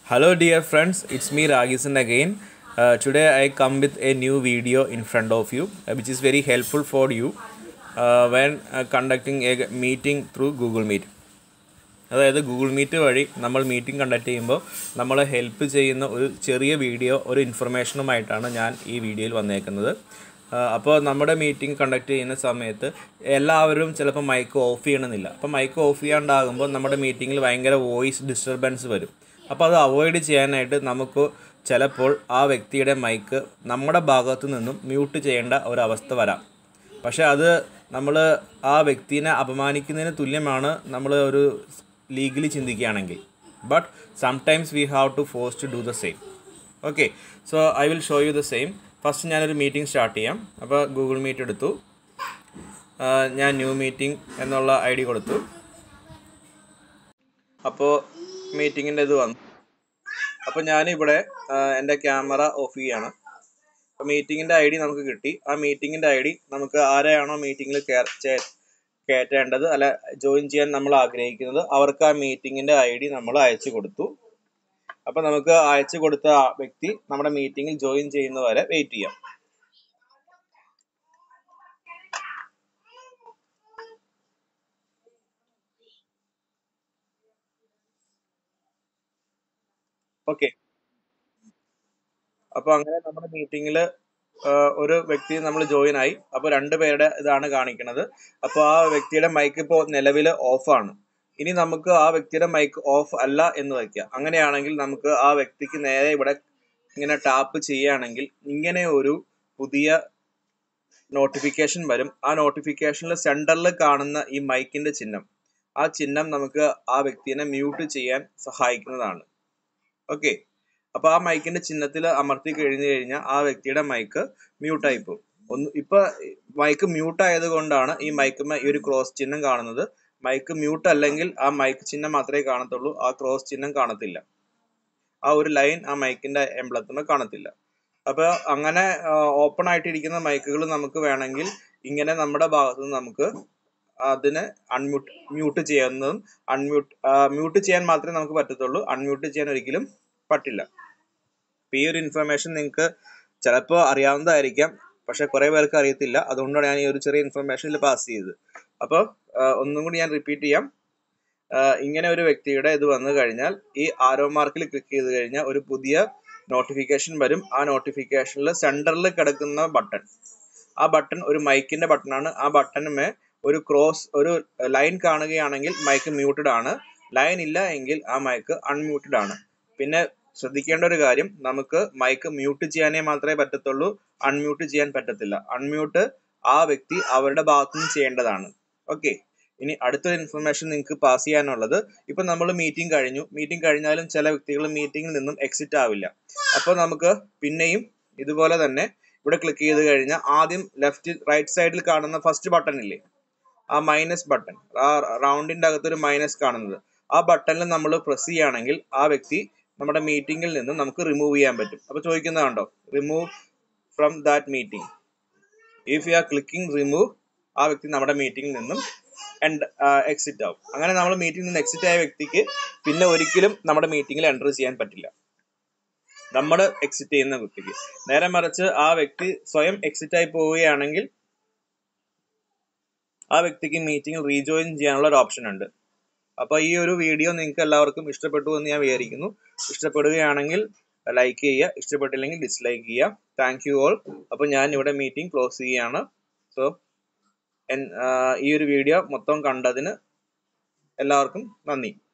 Hello, dear friends, it's me Ragisan again. Uh, today I come with a new video in front of you, uh, which is very helpful for you uh, when uh, conducting a meeting through Google Meet. അതായത് Google Meet വഴി നമ്മൾ meeting conduct ചെയ്യുമ്പോൾ നമ്മളെ help ചെയ്യുന്ന ഒരു ചെറിയ video ഒരു ഇൻഫർമേഷനുമായിട്ടാണ് ഞാൻ ഈ വീഡിയോയിൽ വന്നേക്കുന്നത് അപ്പോൾ നമ്മുടെ മീറ്റിംഗ് കണ്ടക്ട് ചെയ്യുന്ന സമയത്ത് എല്ലാവരും ചിലപ്പോൾ മൈക്ക് ഓഫ് ചെയ്യണമെന്നില്ല അപ്പോൾ മൈക്ക് ഓഫ് ചെയ്യാണ്ടാകുമ്പോൾ നമ്മുടെ മീറ്റിങ്ങിൽ ഭയങ്കര വോയിസ് ഡിസ്റ്റർബൻസ് വരും അപ്പോൾ അത് അവോയ്ഡ് ചെയ്യാനായിട്ട് നമുക്ക് ചിലപ്പോൾ ആ വ്യക്തിയുടെ മൈക്ക് നമ്മുടെ ഭാഗത്തു നിന്നും മ്യൂട്ട് ചെയ്യേണ്ട ഒരവസ്ഥ വരാം പക്ഷേ അത് നമ്മൾ ആ വ്യക്തിനെ അപമാനിക്കുന്നതിന് തുല്യമാണ് നമ്മൾ ഒരു ലീഗലി ചിന്തിക്കുകയാണെങ്കിൽ but sometimes we have to force to do the same okay so I will show you the same first ഞാനൊരു മീറ്റിംഗ് സ്റ്റാർട്ട് ചെയ്യാം അപ്പോൾ ഗൂഗിൾ മീറ്റ് എടുത്തു ആ, ഞാൻ ന്യൂ മീറ്റിംഗ് എന്നുള്ള ഐ ഡി കൊടുത്തു അപ്പോൾ മീറ്റിങ്ങിൻ്റെ ഇത് വന്നു അപ്പോൾ ഞാനിവിടെ ആ, എൻ്റെ ക്യാമറ ഓഫ് ചെയ്യാണ് അപ്പോൾ മീറ്റിങ്ങിൻ്റെ ഐ ഡി നമുക്ക് കിട്ടി ആ മീറ്റിങ്ങിൻ്റെ ഐ ഡി നമുക്ക് ആരെയാണോ മീറ്റിങ്ങിൽ കയറ്റേണ്ടത് അല്ല ജോയിൻ ചെയ്യാൻ നമ്മൾ ആഗ്രഹിക്കുന്നത് അവർക്ക് ആ മീറ്റിങ്ങിൻ്റെ ഐ ഡി നമ്മൾ അയച്ചു കൊടുത്തു അപ്പോൾ നമുക്ക് അയച്ചു കൊടുത്ത ആ വ്യക്തി നമ്മുടെ മീറ്റിങ്ങിൽ ജോയിൻ ചെയ്യുന്നവരെ വെയിറ്റ് ചെയ്യാം ഓക്കെ അപ്പോൾ അങ്ങനെ നമ്മുടെ മീറ്റിങ്ങിൽ ഒരു വ്യക്തി നമ്മൾ ജോയിൻ ആയി അപ്പോൾ രണ്ട് പേരുടെ ഇതാണ് കാണിക്കുന്നത് അപ്പോൾ ആ വ്യക്തിയുടെ മൈക്ക് ഇപ്പോൾ നിലവിൽ ഓഫാണ് ഇനി നമുക്ക് ആ വ്യക്തിയുടെ മൈക്ക് ഓഫ് അല്ല എന്ന് വയ്ക്കുക അങ്ങനെയാണെങ്കിൽ നമുക്ക് ആ വ്യക്തിക്ക് നേരെ ഇവിടെ ഇങ്ങനെ ടാപ്പ് ചെയ്യുകയാണെങ്കിൽ ഇങ്ങനെ ഒരു പുതിയ നോട്ടിഫിക്കേഷൻ വരും ആ നോട്ടിഫിക്കേഷനിൽ സെന്ററിൽ കാണുന്ന ഈ മൈക്കിന്റെ ചിഹ്നം ആ ചിഹ്നം നമുക്ക് ആ വ്യക്തിനെ മ്യൂട്ട് ചെയ്യാൻ സഹായിക്കുന്നതാണ് ഓക്കെ അപ്പൊ ആ മൈക്കിന്റെ ചിഹ്നത്തിൽ അമർത്തി കഴിഞ്ഞു കഴിഞ്ഞാൽ ആ വ്യക്തിയുടെ മൈക്ക് മ്യൂട്ടായി പോകും ഒന്ന് ഇപ്പൊ മൈക്ക് മ്യൂട്ട് ആയത് കൊണ്ടാണ് ഈ മൈക്ക് ഈ ഒരു ക്രോസ് ചിഹ്നം കാണുന്നത് മൈക്ക് മ്യൂട്ട് അല്ലെങ്കിൽ ആ മൈക്ക് ചിഹ്നം മാത്രമേ കാണത്തുള്ളൂ ആ ക്രോസ് ചിഹ്നം കാണത്തില്ല ആ ഒരു ലൈൻ ആ മൈക്കിന്റെ എംബ്ലത്തുമ്പോൾ കാണത്തില്ല അപ്പൊ അങ്ങനെ ഓപ്പൺ ആയിട്ടിരിക്കുന്ന മൈക്കുകൾ നമുക്ക് വേണമെങ്കിൽ ഇങ്ങനെ നമ്മുടെ ഭാഗത്ത് നിന്ന് നമുക്ക് അതിനെ അൺമ്യൂട്ട് മ്യൂട്ട് ചെയ്യുന്നതും അൺമ്യൂട്ട് മ്യൂട്ട് ചെയ്യാൻ മാത്രമേ നമുക്ക് പറ്റത്തുള്ളൂ അൺമ്യൂട്ട് ചെയ്യാൻ ഒരിക്കലും പറ്റില്ല അപ്പൊ ഈ ഒരു ഇൻഫർമേഷൻ നിങ്ങൾക്ക് ചിലപ്പോൾ അറിയാവുന്നതായിരിക്കാം പക്ഷെ കുറെ പേർക്ക് അറിയത്തില്ല അതുകൊണ്ടാണ് ഞാൻ ഈ ഒരു ചെറിയ ഇൻഫർമേഷനിൽ പാസ് ചെയ്തത് അപ്പോൾ ഒന്നും കൂടി ഞാൻ റിപ്പീറ്റ് ചെയ്യാം ആ, ഇങ്ങനെ ഒരു വ്യക്തിയുടെ ഇത് വന്നു കഴിഞ്ഞാൽ ഈ ആരോ മാർക്കിൽ ക്ലിക്ക് ചെയ്ത് കഴിഞ്ഞാൽ ഒരു പുതിയ നോട്ടിഫിക്കേഷൻ വരും ആ നോട്ടിഫിക്കേഷനിൽ സെന്ററിൽ കിടക്കുന്ന ബട്ടൺ ആ ബട്ടൺ ഒരു മൈക്കിന്റെ ബട്ടണാണ് ആ ബട്ടണുമേ ഒരു ക്രോസ് ഒരു ലൈൻ കാണുകയാണെങ്കിൽ മൈക്ക് മ്യൂട്ടഡ് ആണ് ലൈൻ ഇല്ല എങ്കിൽ ആ മൈക്ക് അൺമ്യൂട്ടഡ് ആണ് പിന്നെ ശ്രദ്ധിക്കേണ്ട ഒരു കാര്യം നമുക്ക് മൈക്ക് മ്യൂട്ട് ചെയ്യാനേ മാത്രമേ പറ്റത്തുള്ളൂ അൺമ്യൂട്ട് ചെയ്യാൻ പറ്റത്തില്ല അൺമ്യൂട്ട് ആ വ്യക്തി അവരുടെ ഭാഗത്തുനിന്ന് ചെയ്യേണ്ടതാണ് ഓക്കെ ഇനി അടുത്തൊരു ഇൻഫർമേഷൻ നിങ്ങൾക്ക് പാസ് ചെയ്യാനുള്ളത് ഇപ്പൊ നമ്മൾ മീറ്റിംഗ് കഴിഞ്ഞു മീറ്റിംഗ് കഴിഞ്ഞാലും ചില വ്യക്തികൾ മീറ്റിംഗിൽ നിന്നും എക്സിറ്റ് ആവില്ല അപ്പോൾ നമുക്ക് പിന്നെയും ഇതുപോലെ തന്നെ ഇവിടെ ക്ലിക്ക് ചെയ്ത് കഴിഞ്ഞാൽ ആദ്യം ലെഫ്റ്റ് റൈറ്റ് സൈഡിൽ കാണുന്ന ഫസ്റ്റ് ബട്ടൺ ഇല്ലേ ആ മൈനസ് ബട്ടൺ ആ റൗണ്ടിന്റെ അകത്ത് ഒരു മൈനസ് കാണുന്നത് ആ ബട്ടണിൽ നമ്മൾ പ്രസ് ചെയ്യുകയാണെങ്കിൽ ആ വ്യക്തി നമ്മുടെ മീറ്റിംഗിൽ നിന്ന് നമുക്ക് റിമൂവ് ചെയ്യാൻ പറ്റും അപ്പൊ ചോദിക്കുന്നത് കണ്ടോ remove from that meeting if you are clicking remove ആ വ്യക്തി നമ്മുടെ മീറ്റിംഗിൽ നിന്നും എക്സിറ്റ് ആവും അങ്ങനെ നമ്മൾ മീറ്റിംഗിൽ നിന്ന് എക്സിറ്റ് ആയ വ്യക്തിക്ക് പിന്നെ ഒരിക്കലും നമ്മുടെ മീറ്റിംഗിൽ എൻ്റർ ചെയ്യാൻ പറ്റില്ല നമ്മൾ എക്സിറ്റ് ചെയ്യുന്ന വ്യക്തിക്ക് നേരെ മറിച്ച് ആ വ്യക്തി സ്വയം എക്സിറ്റ് ആയി പോവുകയാണെങ്കിൽ ആ വ്യക്തിക്ക് മീറ്റിംഗിൽ റീജോയിൻ ചെയ്യാനുള്ള ഒരു ഓപ്ഷൻ ഉണ്ട് അപ്പൊ ഈ ഒരു വീഡിയോ നിങ്ങൾക്ക് എല്ലാവർക്കും ഇഷ്ടപ്പെട്ടു എന്ന് ഞാൻ വിചാരിക്കുന്നു ഇഷ്ടപ്പെടുകയാണെങ്കിൽ ലൈക്ക് ചെയ്യുക ഇഷ്ടപ്പെട്ടില്ലെങ്കിൽ ഡിസ്ലൈക്ക് ചെയ്യുക താങ്ക് യു ഓൾ അപ്പൊ ഞാൻ ഇവിടെ മീറ്റിംഗ് ക്ലോസ് ചെയ്യുകയാണ് സോ ഈ ഒരു വീഡിയോ മൊത്തം കണ്ടതിന് എല്ലാവർക്കും നന്ദി